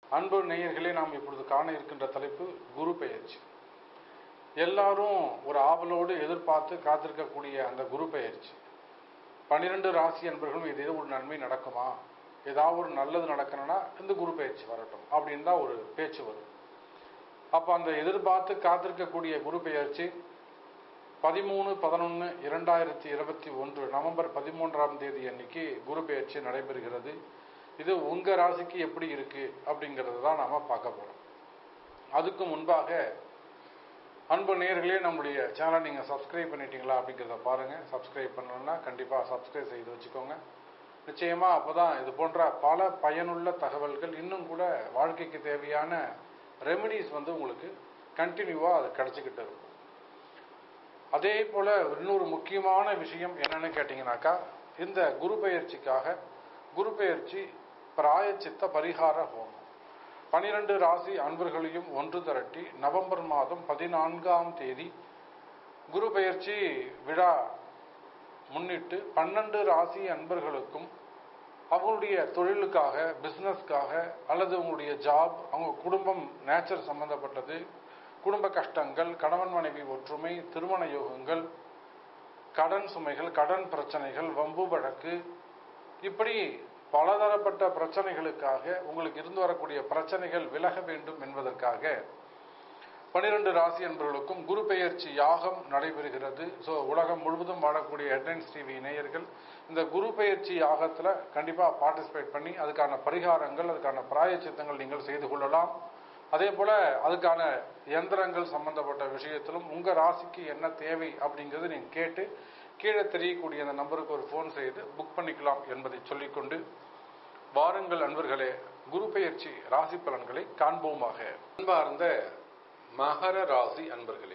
அன்பு நேயர்களே நாம் இப்பொழுது காண இருக்கின்ற தலைப்பு குரு பெயர்ச்சி எல்லாரும் ஒரு ஆவலோடு எதிர்பார்த்து காத்திருக்கக்கூடிய அந்த குரு பெயர்ச்சி பன்னிரெண்டு ராசி அன்பர்களும் இது ஒரு நன்மை நடக்குமா ஏதாவது ஒரு நல்லது நடக்கணும்னா இந்த குரு பெயர்ச்சி வரட்டும் அப்படின்னு தான் ஒரு பேச்சு வரும் அப்போ அந்த எதிர்பார்த்து காத்திருக்கக்கூடிய குரு பெயர்ச்சி பதிமூணு பதினொன்று இரண்டாயிரத்தி இருபத்தி ஒன்று நவம்பர் பதிமூன்றாம் தேதி அன்னைக்கு குரு பெயர்ச்சி நடைபெறுகிறது இது உங்க ராசிக்கு எப்படி இருக்கு அப்படிங்கிறது தான் நாம பார்க்க போறோம் அதுக்கு முன்பாக அன்பு நேர்களே நம்முடைய சேனல் நீங்க சப்ஸ்கிரைப் பண்ணிட்டீங்களா அப்படிங்கிறத பாருங்க சப்ஸ்கிரைப் பண்ணலன்னா கண்டிப்பா சப்ஸ்கிரைப் செய்து வச்சுக்கோங்க நிச்சயமா அப்பதான் இது போன்ற பல பயனுள்ள தகவல்கள் இன்னும் கூட வாழ்க்கைக்கு தேவையான ரெமெடிஸ் வந்து உங்களுக்கு கண்டினியூவா அது கிடைச்சிக்கிட்டு இருக்கும் அதே போல இன்னொரு முக்கியமான விஷயம் என்னன்னு கேட்டீங்கன்னாக்கா இந்த குரு பெயர்ச்சிக்காக குரு பெயர்ச்சி பிராயச்சித்த பரிகார ஹோமம் பனிரெண்டு ராசி அன்பர்களையும் ஒன்று திரட்டி நவம்பர் மாதம் பதினான்காம் தேதி குரு பெயர்ச்சி விழா முன்னிட்டு பன்னெண்டு ராசி அன்பர்களுக்கும் அவங்களுடைய தொழிலுக்காக பிசினஸ்க்காக அல்லது உங்களுடைய ஜாப் அவங்க குடும்பம் நேச்சர் சம்பந்தப்பட்டது குடும்ப கஷ்டங்கள் கணவன் மனைவி ஒற்றுமை திருமண யோகங்கள் கடன் சுமைகள் கடன் பிரச்சனைகள் வம்பு வழக்கு இப்படி பலதரப்பட்ட பிரச்சனைகளுக்காக உங்களுக்கு இருந்து வரக்கூடிய பிரச்சனைகள் விலக வேண்டும் என்பதற்காக பனிரெண்டு ராசி என்பவர்களுக்கும் குரு பெயர்ச்சி யாகம் நடைபெறுகிறது ஸோ உலகம் முழுவதும் வாழக்கூடிய ஹெட்லைன்ஸ் டிவி இணையர்கள் இந்த குரு பெயர்ச்சி யாகத்தில் கண்டிப்பாக பார்ட்டிசிபேட் பண்ணி அதுக்கான பரிகாரங்கள் அதுக்கான பிராயச்சித்தங்கள் நீங்கள் செய்து கொள்ளலாம் அதே போல அதுக்கான எந்திரங்கள் சம்பந்தப்பட்ட விஷயத்திலும் உங்க ராசிக்கு என்ன தேவை அப்படிங்கறது நீங்க கேட்டு கீழே தெரியக்கூடிய அந்த நம்பருக்கு ஒரு ஃபோன் செய்து புக் பண்ணிக்கலாம் என்பதை சொல்லிக்கொண்டு வாருங்கள் அன்பர்களே குரு பெயர்ச்சி ராசி பலன்களை காண்போமாக அன்பார்ந்த மகர ராசி அன்பர்களே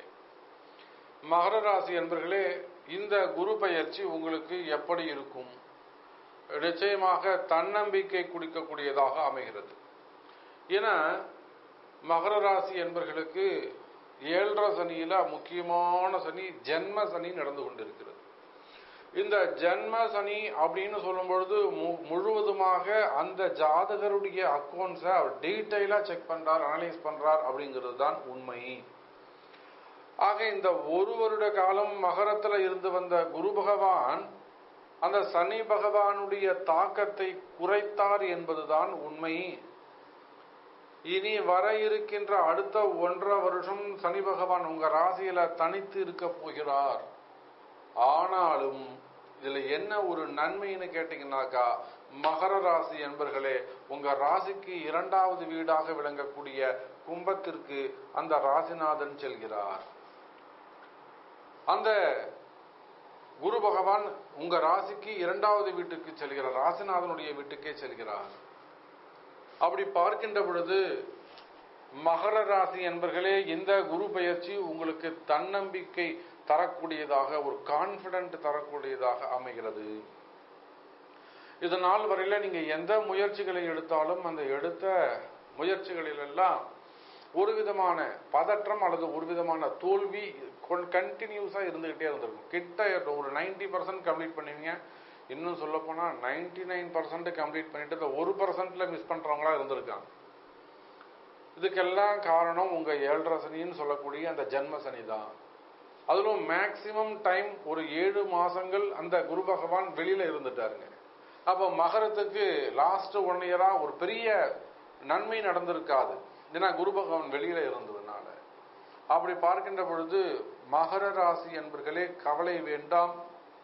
மகர ராசி அன்பர்களே இந்த குரு பெயர்ச்சி உங்களுக்கு எப்படி இருக்கும் நிச்சயமாக தன்னம்பிக்கை குடிக்கக்கூடியதாக அமைகிறது ஏன்னா மகர ராசி என்பர்களுக்கு ஏழரை சனியில முக்கியமான சனி ஜென்ம சனி நடந்து கொண்டிருக்கிறது இந்த ஜென்ம சனி அப்படின்னு சொல்லும் பொழுது முழுவதுமாக அந்த ஜாதகருடைய அக்கௌண்ட்ஸை அவர் டீட்டெயிலா செக் பண்றார் அனலைஸ் பண்றார் அப்படிங்கிறது தான் உண்மை ஆக இந்த ஒரு வருட காலம் மகரத்துல இருந்து வந்த குரு பகவான் அந்த சனி பகவானுடைய தாக்கத்தை குறைத்தார் என்பதுதான் உண்மை இனி வர இருக்கின்ற அடுத்த ஒன்றரை வருஷம் சனி பகவான் உங்க ராசியில தனித்து இருக்க போகிறார் ஆனாலும் இதுல என்ன ஒரு நன்மைன்னு கேட்டீங்கன்னாக்கா மகர ராசி என்பர்களே உங்க ராசிக்கு இரண்டாவது வீடாக விளங்கக்கூடிய கும்பத்திற்கு அந்த ராசிநாதன் செல்கிறார் அந்த குரு பகவான் உங்க ராசிக்கு இரண்டாவது வீட்டுக்கு செல்கிறார் ராசிநாதனுடைய வீட்டுக்கே செல்கிறார் அப்படி பார்க்கின்ற பொழுது மகர ராசி என்பர்களே இந்த குரு பயிற்சி உங்களுக்கு தன்னம்பிக்கை தரக்கூடியதாக ஒரு கான்பிடன்ட் தரக்கூடியதாக அமைகிறது இது நாள் வரையில நீங்க எந்த முயற்சிகளை எடுத்தாலும் அந்த எடுத்த முயற்சிகளிலெல்லாம் ஒரு விதமான பதற்றம் அல்லது ஒரு விதமான தோல்வி கண்டினியூஸா இருந்துகிட்டே இருந்திருக்கும் கிட்ட ஒரு நைன்டி பர்சன்ட் கம்ப்ளீட் பண்ணுவீங்க இன்னும் சொல்ல போனா நைன்டி நைன் பர்சன்ட் கம்ப்ளீட் பண்ணிட்டு இந்த ஒரு பர்சன்ட்ல மிஸ் பண்றவங்களா இருந்திருக்காங்க இதுக்கெல்லாம் காரணம் உங்க ஏழரை சனின்னு சொல்லக்கூடிய அந்த ஜென்ம சனி தான் அதிலும் மேக்சிமம் டைம் ஒரு ஏழு மாசங்கள் அந்த குரு பகவான் வெளியில இருந்துட்டாருங்க அப்ப மகரத்துக்கு லாஸ்ட் ஒன் இயரா ஒரு பெரிய நன்மை நடந்திருக்காது ஏன்னா குரு பகவான் வெளியில இருந்ததுனால அப்படி பார்க்கின்ற பொழுது மகர ராசி என்பர்களே கவலை வேண்டாம்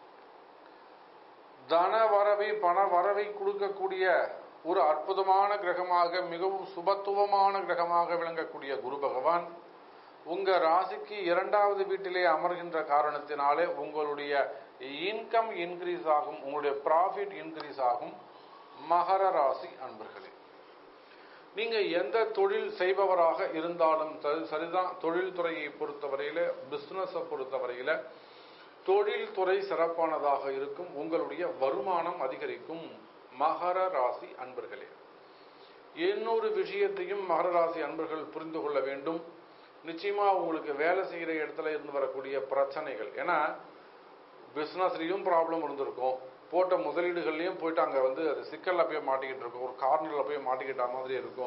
தன வரவை பண வரவை கொடுக்கக்கூடிய ஒரு அற்புதமான கிரகமாக மிகவும் சுபத்துவமான கிரகமாக விளங்கக்கூடிய குரு பகவான் உங்க ராசிக்கு இரண்டாவது வீட்டிலே அமர்கின்ற காரணத்தினாலே உங்களுடைய இன்கம் இன்க்ரீஸ் ஆகும் உங்களுடைய ப்ராஃபிட் இன்க்ரீஸ் ஆகும் மகர ராசி அன்பர்களே நீங்க எந்த தொழில் செய்பவராக இருந்தாலும் சரிதான் தொழில் துறையை பொறுத்தவரையில பிசினஸ பொறுத்தவரையில தொழில்துறை சிறப்பானதாக இருக்கும் உங்களுடைய வருமானம் அதிகரிக்கும் மகர ராசி அன்பர்களே இன்னொரு விஷயத்தையும் மகர ராசி அன்பர்கள் புரிந்து கொள்ள வேண்டும் நிச்சயமா உங்களுக்கு வேலை செய்யற இடத்துல இருந்து வரக்கூடிய பிரச்சனைகள் ஏன்னா பிசினஸ்லயும் ப்ராப்ளம் இருந்திருக்கும் போட்ட முதலீடுகள்லையும் போயிட்டு அங்கே வந்து அது சிக்கலில் போய் மாட்டிக்கிட்டு இருக்கும் ஒரு கார்னரில் போய் மாட்டிக்கிட்ட மாதிரி இருக்கும்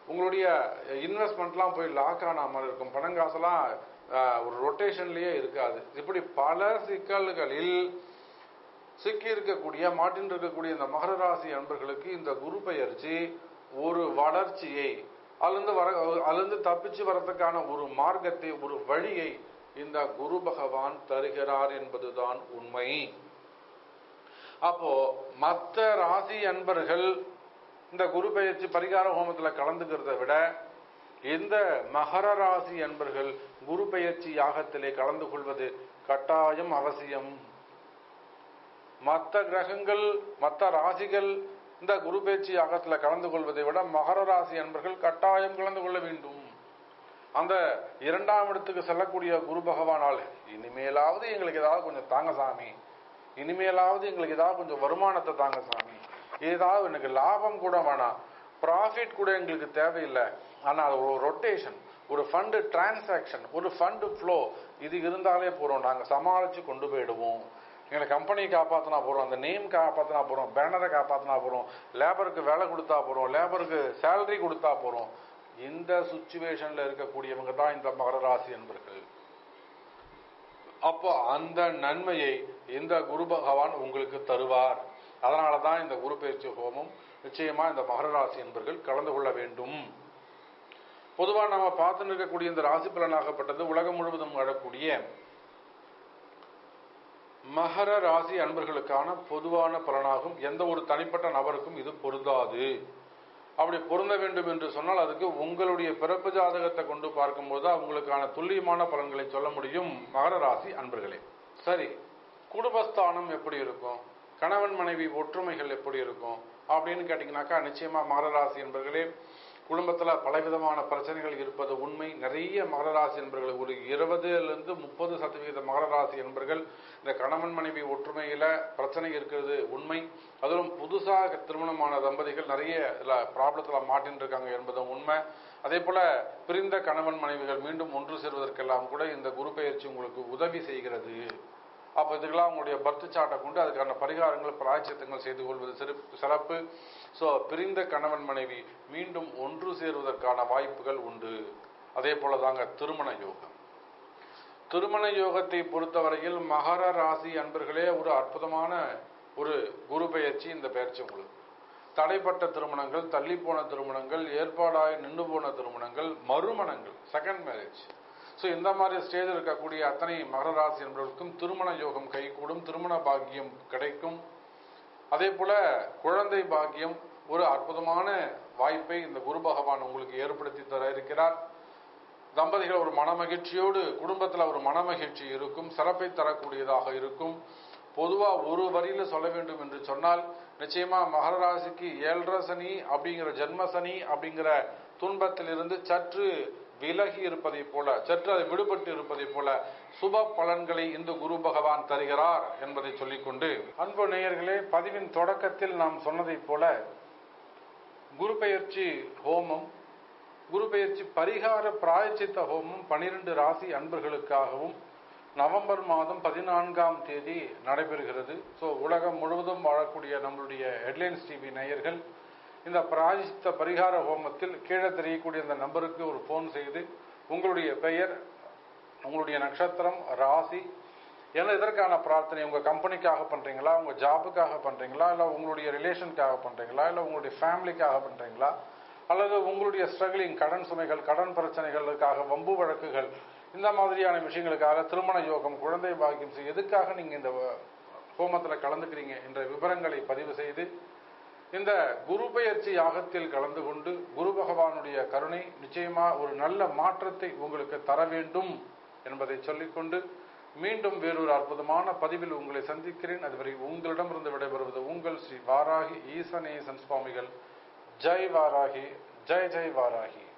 உங்களுடைய இன்வெஸ்ட்மெண்ட்லாம் போய் லாக் ஆன மாதிரி இருக்கும் பணங்காசெல்லாம் ஆஹ், ஒரு ரொட்டேஷன்லயே இருக்காது இப்படி பல சிக்கல்களில் சிக்கி இருக்கக்கூடிய மாட்டின் இருக்கக்கூடிய இந்த மகர ராசி அன்பர்களுக்கு இந்த குரு பெயர்ச்சி ஒரு வளர்ச்சியை அதிலிருந்து வர அதிலிருந்து தப்பிச்சு வரதுக்கான ஒரு மார்க்கத்தை ஒரு வழியை இந்த குரு பகவான் தருகிறார் என்பதுதான் உண்மை அப்போ மற்ற ராசி அன்பர்கள் இந்த குரு பெயர்ச்சி பரிகார ஹோமத்துல கலந்துக்கிறத விட இந்த மகர ராசி அன்பர்கள் குரு பெயர்ச்சி யாகத்திலே கலந்து கொள்வது கட்டாயம் அவசியம் மற்ற கிரகங்கள் மற்ற ராசிகள் இந்த குரு பேச்சு யாகத்துல கலந்து கொள்வதை விட மகர ராசி அன்பர்கள் கட்டாயம் கலந்து கொள்ள வேண்டும் அந்த இரண்டாம் இடத்துக்கு செல்லக்கூடிய குரு பகவானால் இனிமேலாவது எங்களுக்கு ஏதாவது கொஞ்சம் தாங்க சாமி இனிமேலாவது எங்களுக்கு ஏதாவது கொஞ்சம் வருமானத்தை தாங்க சாமி ஏதாவது எனக்கு லாபம் கூட வேணாம் ப்ராஃபிட் கூட எங்களுக்கு தேவையில்லை ஆனால் அது ஒரு ரொட்டேஷன் ஒரு ஃபண்டு டிரான்சாக்ஷன் ஒரு ஃபண்டு ஃப்ளோ இது இருந்தாலே போறோம் நாங்கள் சமாளித்து கொண்டு போயிடுவோம் எங்களை கம்பெனியை காப்பாற்றினா போகிறோம் அந்த நேம் காப்பாற்றினா போகிறோம் பேனரை காப்பாற்றினா போகிறோம் லேபருக்கு வேலை கொடுத்தா போகிறோம் லேபருக்கு சேலரி கொடுத்தா போகிறோம் இந்த சுச்சுவேஷனில் இருக்கக்கூடியவங்க தான் இந்த மகர ராசி என்பர்கள் அப்போ அந்த நன்மையை இந்த குரு பகவான் உங்களுக்கு தருவார் அதனால தான் இந்த குரு பயிற்சி ஹோமம் நிச்சயமா இந்த மகர ராசி என்பர்கள் கலந்து கொள்ள வேண்டும் பொதுவா நாம பார்த்து இருக்கக்கூடிய இந்த ராசி பலனாகப்பட்டது உலகம் முழுவதும் வரக்கூடிய மகர ராசி அன்பர்களுக்கான பொதுவான பலனாகும் எந்த ஒரு தனிப்பட்ட நபருக்கும் இது பொருந்தாது அப்படி பொருந்த வேண்டும் என்று சொன்னால் அதுக்கு உங்களுடைய பிறப்பு ஜாதகத்தை கொண்டு பார்க்கும்போது அவங்களுக்கான துல்லியமான பலன்களை சொல்ல முடியும் மகர ராசி அன்பர்களே சரி குடும்பஸ்தானம் எப்படி இருக்கும் கணவன் மனைவி ஒற்றுமைகள் எப்படி இருக்கும் அப்படின்னு கேட்டிங்கனாக்கா நிச்சயமா மகர ராசி என்பர்களே குடும்பத்துல பலவிதமான பிரச்சனைகள் இருப்பது உண்மை நிறைய மகர ராசி என்பர்கள் ஒரு இருபதுலேருந்து முப்பது சதவீத மகர ராசி என்பர்கள் இந்த கணவன் மனைவி ஒற்றுமையில பிரச்சனை இருக்கிறது உண்மை அதிலும் புதுசாக திருமணமான தம்பதிகள் நிறைய இதுல ப்ராப்ளத்துல மாட்டின்னு இருக்காங்க என்பதும் உண்மை அதே போல பிரிந்த கணவன் மனைவிகள் மீண்டும் ஒன்று சேர்வதற்கெல்லாம் கூட இந்த குரு பெயர்ச்சி உங்களுக்கு உதவி செய்கிறது அப்போ இதுக்கெல்லாம் உங்களுடைய பர்த் சார்ட்டை கொண்டு அதுக்கான பரிகாரங்கள் பிராய்ச்சித்தங்கள் செய்து கொள்வது சிறப்பு சிறப்பு ஸோ பிரிந்த கணவன் மனைவி மீண்டும் ஒன்று சேருவதற்கான வாய்ப்புகள் உண்டு அதே போல தாங்க திருமண யோகம் திருமண யோகத்தை பொறுத்தவரையில் மகர ராசி அன்பர்களே ஒரு அற்புதமான ஒரு குரு பெயர்ச்சி இந்த பெயர்ச்சி உங்களுக்கு தடைப்பட்ட திருமணங்கள் தள்ளி போன திருமணங்கள் ஏற்பாடாய் நின்று போன திருமணங்கள் மறுமணங்கள் செகண்ட் மேரேஜ் ஸோ இந்த மாதிரி ஸ்டேஜில் இருக்கக்கூடிய அத்தனை மகர ராசி என்பவர்களுக்கும் திருமண யோகம் கைகூடும் திருமண பாக்கியம் கிடைக்கும் அதே போல குழந்தை பாக்கியம் ஒரு அற்புதமான வாய்ப்பை இந்த குரு பகவான் உங்களுக்கு ஏற்படுத்தி தர இருக்கிறார் தம்பதிகள் ஒரு மனமகிழ்ச்சியோடு குடும்பத்தில் ஒரு மனமகிழ்ச்சி இருக்கும் சிறப்பை தரக்கூடியதாக இருக்கும் பொதுவா ஒரு வரியில சொல்ல வேண்டும் என்று சொன்னால் நிச்சயமா மகர ராசிக்கு ஏழரை சனி அப்படிங்கிற ஜென்ம சனி அப்படிங்கிற துன்பத்திலிருந்து சற்று விலகி இருப்பதை போல சற்று அது விடுபட்டு இருப்பதை போல சுப பலன்களை இந்த குரு பகவான் தருகிறார் என்பதை சொல்லிக்கொண்டு அன்பு நேயர்களே பதிவின் தொடக்கத்தில் நாம் சொன்னதைப் போல குரு பெயர்ச்சி ஹோமம் குரு பெயர்ச்சி பரிகார பிராயச்சித்த ஹோமம் பனிரெண்டு ராசி அன்பர்களுக்காகவும் நவம்பர் மாதம் பதினான்காம் தேதி நடைபெறுகிறது ஸோ உலகம் முழுவதும் வாழக்கூடிய நம்மளுடைய ஹெட்லைன்ஸ் டிவி நேயர்கள் இந்த பிராயச்சித்த பரிகார ஹோமத்தில் கீழே தெரியக்கூடிய இந்த நம்பருக்கு ஒரு ஃபோன் செய்து உங்களுடைய பெயர் உங்களுடைய நட்சத்திரம் ராசி ஏன்னா இதற்கான பிரார்த்தனை உங்க கம்பெனிக்காக பண்றீங்களா உங்க ஜாபுக்காக பண்றீங்களா இல்ல உங்களுடைய ரிலேஷனுக்காக பண்றீங்களா இல்ல உங்களுடைய ஃபேமிலிக்காக பண்றீங்களா அல்லது உங்களுடைய ஸ்ட்ரகிளிங் கடன் சுமைகள் கடன் பிரச்சனைகளுக்காக வம்பு வழக்குகள் இந்த மாதிரியான விஷயங்களுக்காக திருமண யோகம் குழந்தை பாக்கியம் செய்ய எதுக்காக நீங்க இந்த ஹோமத்துல கலந்துக்கிறீங்க என்ற விவரங்களை பதிவு செய்து இந்த குரு பெயர்ச்சி யாகத்தில் கலந்து கொண்டு குரு பகவானுடைய கருணை நிச்சயமா ஒரு நல்ல மாற்றத்தை உங்களுக்கு தர வேண்டும் என்பதை சொல்லிக்கொண்டு மீண்டும் வேறொரு அற்புதமான பதிவில் உங்களை சந்திக்கிறேன் அதுவரை உங்களிடமிருந்து விடைபெறுவது உங்கள் ஸ்ரீ வாராகி ஈசனேசன் சுவாமிகள் ஜெய் வாராகி ஜெய் ஜெய் வாராகி